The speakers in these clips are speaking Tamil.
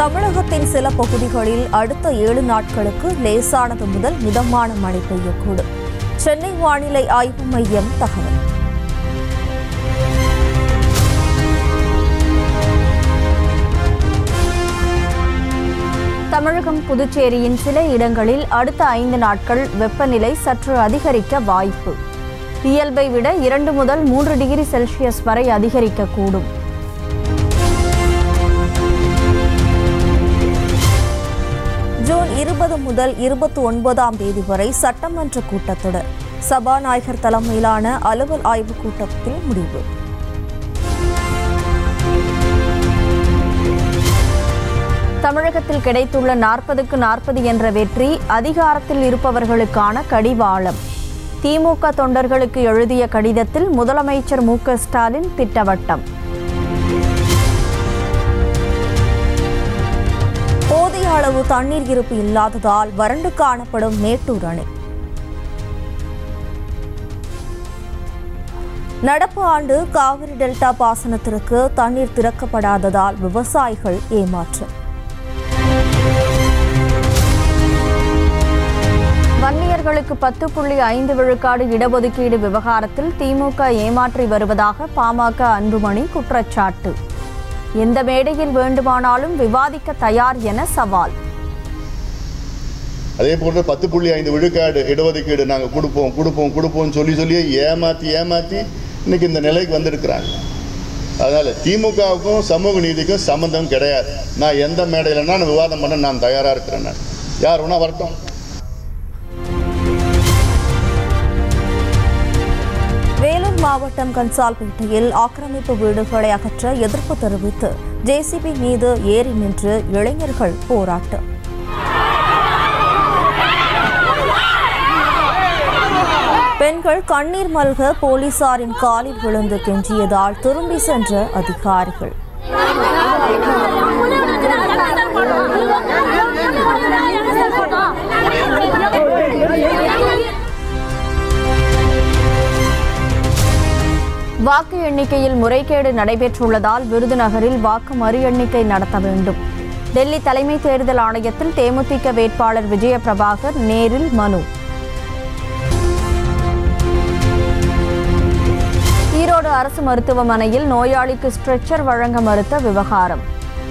தமிழகத்தின் சில பகுதிகளில் அடுத்த ஏழு நாட்களுக்கு லேசானது முதல் மிதமான மழை பெய்யக்கூடும் சென்னை வானிலை ஆய்வு மையம் தகவல் தமிழகம் புதுச்சேரியின் சில இடங்களில் அடுத்த ஐந்து நாட்கள் வெப்பநிலை சற்று அதிகரிக்க வாய்ப்பு இயல்பை விட இரண்டு முதல் மூன்று டிகிரி செல்சியஸ் வரை அதிகரிக்கக்கூடும் ஜூன் இருபது முதல் இருபத்தி ஒன்பதாம் தேதி வரை சட்டமன்ற கூட்டத்தொடர் சபாநாயகர் தலைமையிலான அலுவல் ஆய்வுக் கூட்டத்தில் முடிவு தமிழகத்தில் கிடைத்துள்ள நாற்பதுக்கு நாற்பது என்ற வெற்றி அதிகாரத்தில் இருப்பவர்களுக்கான கடிவாளம் திமுக தொண்டர்களுக்கு எழுதிய கடிதத்தில் முதலமைச்சர் மு க ஸ்டாலின் திட்டவட்டம் போதிய அளவு தண்ணீர் இருப்பு இல்லாததால் வறண்டு காணப்படும் மேட்டூர் அணை நடப்பு ஆண்டு காவிரி டெல்டா பாசனத்திற்கு தண்ணீர் திறக்கப்படாததால் விவசாயிகள் ஏமாற்றம் வன்னியர்களுக்கு பத்து புள்ளி ஐந்து விழுக்காடு இடஒதுக்கீடு விவகாரத்தில் திமுக ஏமாற்றி வருவதாக பாமக அன்புமணி குற்றச்சாட்டு எந்த மேடையில் வேண்டுமானாலும் விவாதிக்க தயார் என சவால் அதே போன்று பத்து புள்ளி ஐந்து விழுக்காடு இடஒதுக்கீடு நாங்கள் கொடுப்போம் கொடுப்போம் கொடுப்போம்னு சொல்லி சொல்லியே ஏமாற்றி ஏமாற்றி இன்னைக்கு இந்த நிலைக்கு வந்திருக்கிறாங்க அதனால் திமுகவுக்கும் சமூக நீதிக்கும் சம்மந்தம் கிடையாது நான் எந்த மேடையிலனா நான் விவாதம் பண்ண நான் தயாராக இருக்கிறேன் நான் யார் வேணா வரட்டும் வேலூர் மாவட்டம் கன்சால்பேட்டையில் ஆக்கிரமிப்பு வீடுகளை அகற்ற எதிர்ப்பு தெரிவித்து ஜேசிபி மீது ஏறி நின்று இளைஞர்கள் போராட்டம் பெண்கள் கண்ணீர் மல்க போலீசாரின் காலில் விழுந்து கெஞ்சியதால் திரும்பி சென்ற அதிகாரிகள் வாக்கு எண்ணிக்கையில் முறைகேடு நடைபெற்றுள்ளதால் விருதுநகரில் வாக்கு மறு எண்ணிக்கை நடத்த வேண்டும் டெல்லி தலைமை தேர்தல் ஆணையத்தில் தேமுதிக வேட்பாளர் விஜய பிரபாகர் நேரில் மனு ஈரோடு அரசு மருத்துவமனையில் நோயாளிக்கு ஸ்ட்ரெச்சர் வழங்க மறுத்த விவகாரம்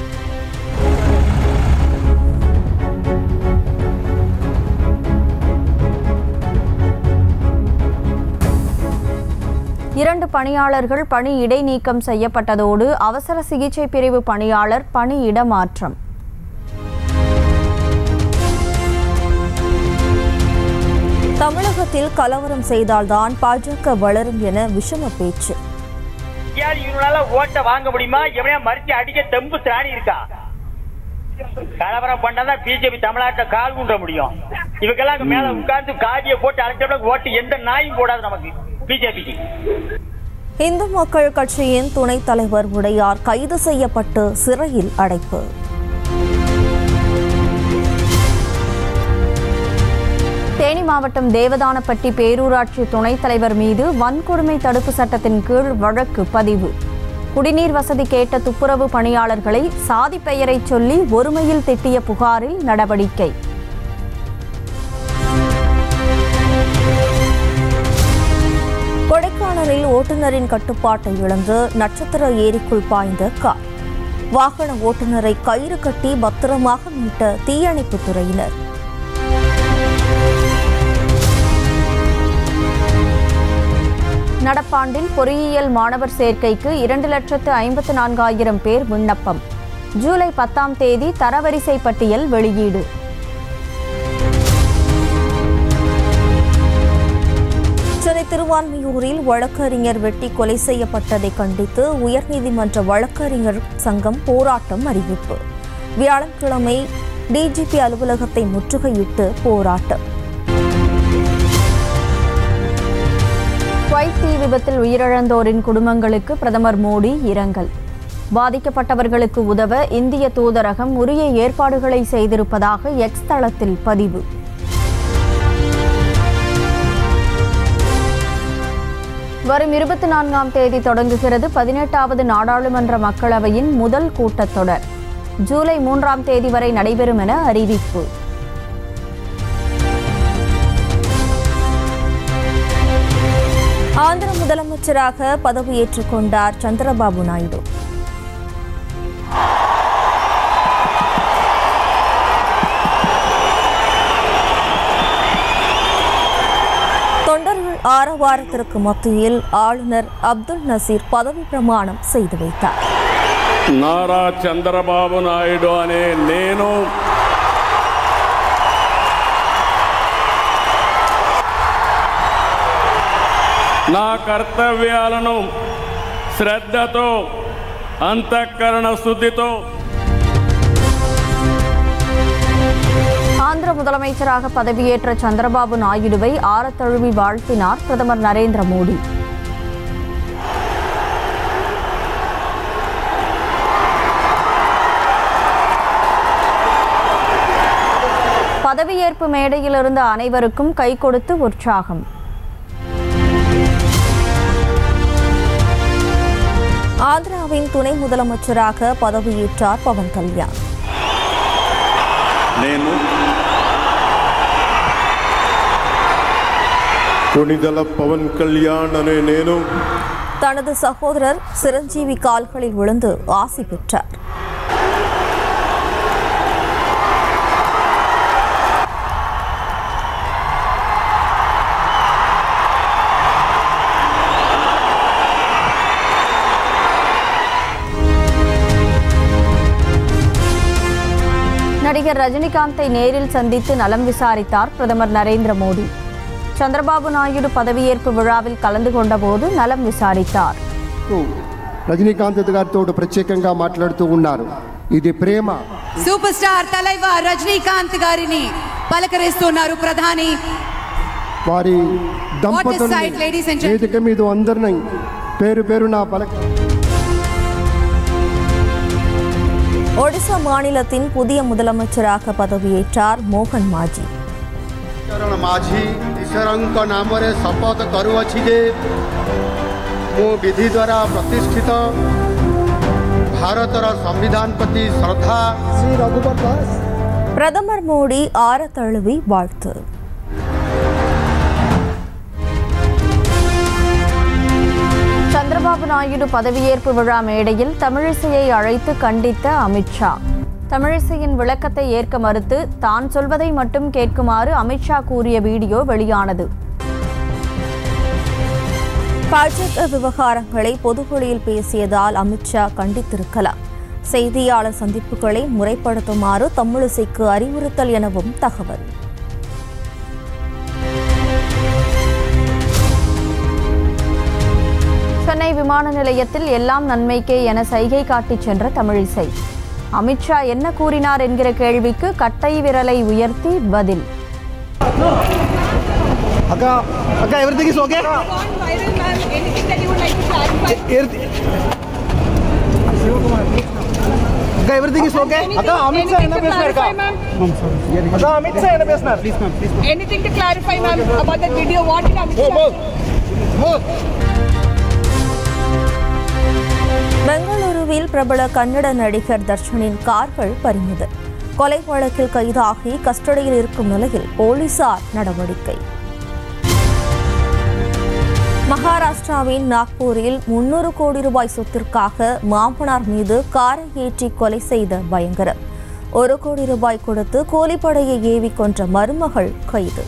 இரண்டு பணியாளர்கள் பணி இடைநீக்கம் செய்யப்பட்டதோடு அவசர சிகிச்சை பிரிவு பணியாளர் பணி இடமாற்றம் தமிழகத்தில் கலவரம் செய்தால்தான் பாஜக வளரும் என விஷம பேச்சு யார் இவனால ஓட்ட வாங்க முடியுமா எவனையா மறிச்சு அடிக்க தெம்பு திராணி இருக்கா கலவரம் பண்ணாதான் பிஜேபி தமிழ்நாட்டை கால் ஊன்ற முடியும் இவங்கெல்லாம் அங்க மேல உட்கார்ந்து காதியை போட்டு அழைச்ச ஓட்டு எந்த நாயும் போடாது நமக்கு பிஜேபிக்கு இந்து மக்கள் கட்சியின் துணைத் தலைவர் உடையார் கைது செய்யப்பட்டு சிறையில் அடைப்பு தேனி மாவட்டம் தேவதானப்பட்டி பேரூராட்சி துணைத் தலைவர் மீது வன்கொடுமை தடுப்பு சட்டத்தின் கீழ் வழக்கு பதிவு குடிநீர் வசதி கேட்ட துப்புரவு பணியாளர்களை சாதி பெயரை சொல்லி ஒருமையில் திட்டிய புகாரில் நடவடிக்கை கொடைக்கானலில் ஓட்டுநரின் கட்டுப்பாட்டை இழந்து நட்சத்திர ஏரிக்குள் பாய்ந்த கார் வாகன ஓட்டுநரை கயிறு கட்டி பத்திரமாக மீட்ட தீயணைப்புத் துறையினர் நடப்பாண்டில் பொறியியல் மாணவர் சேர்க்கைக்கு இரண்டு லட்சத்து ஐம்பத்து நான்காயிரம் பேர் விண்ணப்பம் ஜூலை பத்தாம் தேதி தரவரிசை பட்டியல் வெளியீடு சென்னை திருவான்மியூரில் வழக்கறிஞர் வெட்டி கொலை செய்யப்பட்டதை கண்டித்து உயர்நீதிமன்ற வழக்கறிஞர் சங்கம் போராட்டம் அறிவிப்பு வியாழக்கிழமை டிஜிபி அலுவலகத்தை முற்றுகையிட்டு போராட்டம் குவைத் தீ விபத்தில் உயிரிழந்தோரின் குடும்பங்களுக்கு பிரதமர் மோடி இரங்கல் பாதிக்கப்பட்டவர்களுக்கு உதவ இந்திய தூதரகம் உரிய ஏற்பாடுகளை செய்திருப்பதாக எக்ஸ் தளத்தில் பதிவு வரும் இருபத்தி நான்காம் தேதி தொடங்குகிறது பதினெட்டாவது நாடாளுமன்ற மக்களவையின் முதல் கூட்டத்தொடர் ஜூலை மூன்றாம் தேதி வரை நடைபெறும் என அறிவிப்பு ஆந்திர முதலமைச்சராக பதவியேற்றுக் கொண்டார் சந்திரபாபு நாயுடு தொண்டர்கள் ஆரவாரத்திற்கு மத்தியில் ஆளுநர் அப்துல் நசீர் பதவி பிரமாணம் செய்து வைத்தார் నారా చంద్రబాబు నాయుడు అనే నేను నా కర్తవ్యాలను శ్రద్ధతో అంతఃకరణ శుద్ధితో ஆந்திர முதலமைச்சராக பதவியேற்ற சந்திரபாபு நாயுடுவை ஆரத்தழுவி வாழ்த்தினார் பிரதமர் நரேந்திர மோடி பதவியேற்பு மேடையில் இருந்த அனைவருக்கும் கை கொடுத்து உற்சாகம் ஆந்திராவின் துணை முதலமைச்சராக பதவியேற்றார் பவன் கல்யாண் నేను కొణిదల పవన్ కళ్యాణ్ అనే నేను தனது சகோதரர் சிரஞ்சீவி கால்களில் விழுந்து ஆசி பெற்றார் நடிகர் ரஜினிகாந்தை நேரில் சந்தித்து நலம் விசாரித்தார் பிரதமர் நரேந்திர மோடி சந்திரபாபு நாயுடு பதவியேற்பு விழாவில் கலந்து கொண்டபோது நலம் விசாரித்தார் రజనీకాంత్ గారితో ప్రత్యేకంగా మాట్లాడుతూ ఉన్నారు ఇది ప్రేమ సూపర్ స్టార్ తలైవర్ రజనీకాంత్ గారిని పలకరిస్తున్నారు ప్రధాని వారి దంపతులు sight, ladies and gentlemen? వేదిక మీద అందరిని పేరు పేరు నా పలక ஒடிசா மாநிலத்தின் புதிய முதலமைச்சராக பதவியேற்றார் மோகன் மாஜி ଚରଣ ମାଝୀ ଈଶ୍ୱରଙ୍କ ନାମରେ ଶପଥ କରୁଅଛି ଯେ ମୁଁ ବିଧି ଦ୍ୱାରା ପ୍ରତିଷ୍ଠିତ ଭାରତର ସମ୍ବିଧାନ ପ୍ରତି ଶ୍ରଦ୍ଧା శ్రీ రఘుబర్ దాస్ பிரதமர் மோடி ஆர தழுவி வாழ்த்து சந்திரபாபு நாயுடு பதவியேற்பு விழா மேடையில் தமிழிசையை அழைத்து கண்டித்த அமித்ஷா தமிழிசையின் விளக்கத்தை ஏற்க மறுத்து தான் சொல்வதை மட்டும் கேட்குமாறு அமித்ஷா கூறிய வீடியோ வெளியானது பாஜக விவகாரங்களை பொதுவெளியில் பேசியதால் அமித்ஷா கண்டித்திருக்கலாம் செய்தியாளர் சந்திப்புகளை முறைப்படுத்துமாறு தமிழிசைக்கு அறிவுறுத்தல் எனவும் தகவல் சென்னை விமான நிலையத்தில் எல்லாம் நன்மைக்கே என சைகை காட்டிச் சென்ற தமிழிசை அமித்ஷா என்ன கூறினார் என்கிற கேள்விக்கு கட்டை விரலை உயர்த்தி பதில் అక్క అక్క ఎవరిథింగ్ ఇస్ ఓకే అక్క ఎవ్రీథింగ్ ఇస్ ఓకే అక్క అమిత్ షా என்ன பேசினார் அக்கா அமித் ஷா என்ன பேசினார் please ma'am please Anything to clarify, ma'am, about that video? What did Amit Shah பெங்களூருவில் பிரபல கன்னட நடிகர் தர்ஷனின் கார்கள் பறிமுதல் கொலை வழக்கில் கைதாகி கஸ்டடியில் இருக்கும் நிலையில் போலீசார் நடவடிக்கை மகாராஷ்டிராவின் நாக்பூரில் முன்னூறு கோடி ரூபாய் சொத்திற்காக மாமனார் மீது காரை ஏற்றி கொலை செய்த பயங்கரம் ஒரு கோடி ரூபாய் கொடுத்து கூலிப்படையை ஏவி கொன்ற மருமகள் கைது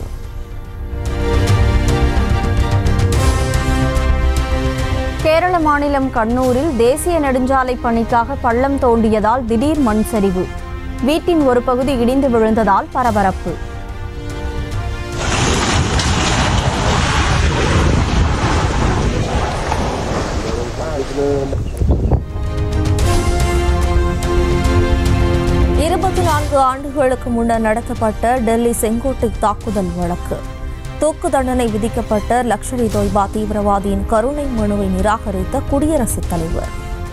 கேரள மாநிலம் கண்ணூரில் தேசிய நெடுஞ்சாலை பணிக்காக பள்ளம் தோண்டியதால் திடீர் மண் சரிவு வீட்டின் ஒரு பகுதி இடிந்து விழுந்ததால் பரபரப்பு இருபத்தி நான்கு ஆண்டுகளுக்கு முன்னர் நடத்தப்பட்ட டெல்லி செங்கோட்டை தாக்குதல் வழக்கு தூக்கு தண்டனை விதிக்கப்பட்ட லக்ஷரி தொய்பா தீவிரவாதியின் கருணை மனுவை நிராகரித்த குடியரசுத் தலைவர்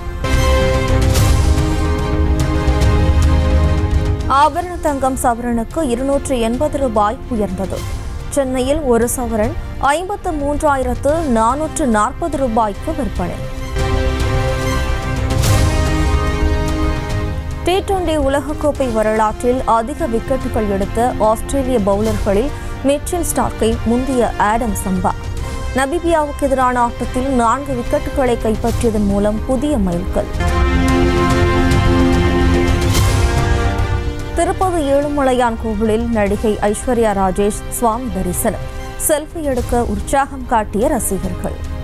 ஆபரண தங்கம் சவரனுக்கு இருநூற்று எண்பது ரூபாய் உயர்ந்தது சென்னையில் ஒரு சவரன் ஐம்பத்து மூன்றாயிரத்து நானூற்று நாற்பது ரூபாய்க்கு விற்பனை டி டுவெண்டி உலகக்கோப்பை வரலாற்றில் அதிக விக்கெட்டுகள் எடுத்த ஆஸ்திரேலிய பவுலர்களில் மிச்சல் ஸ்டார்க்கை முந்திய ஆடம் சம்பா நபிபியாவுக்கு எதிரான ஆட்டத்தில் நான்கு விக்கெட்டுகளை கைப்பற்றியதன் மூலம் புதிய மைல்கல் திருப்பதி ஏழுமலையான் கோவிலில் நடிகை ஐஸ்வர்யா ராஜேஷ் சுவாமி தரிசனம் செல்ஃபி எடுக்க உற்சாகம் காட்டிய ரசிகர்கள்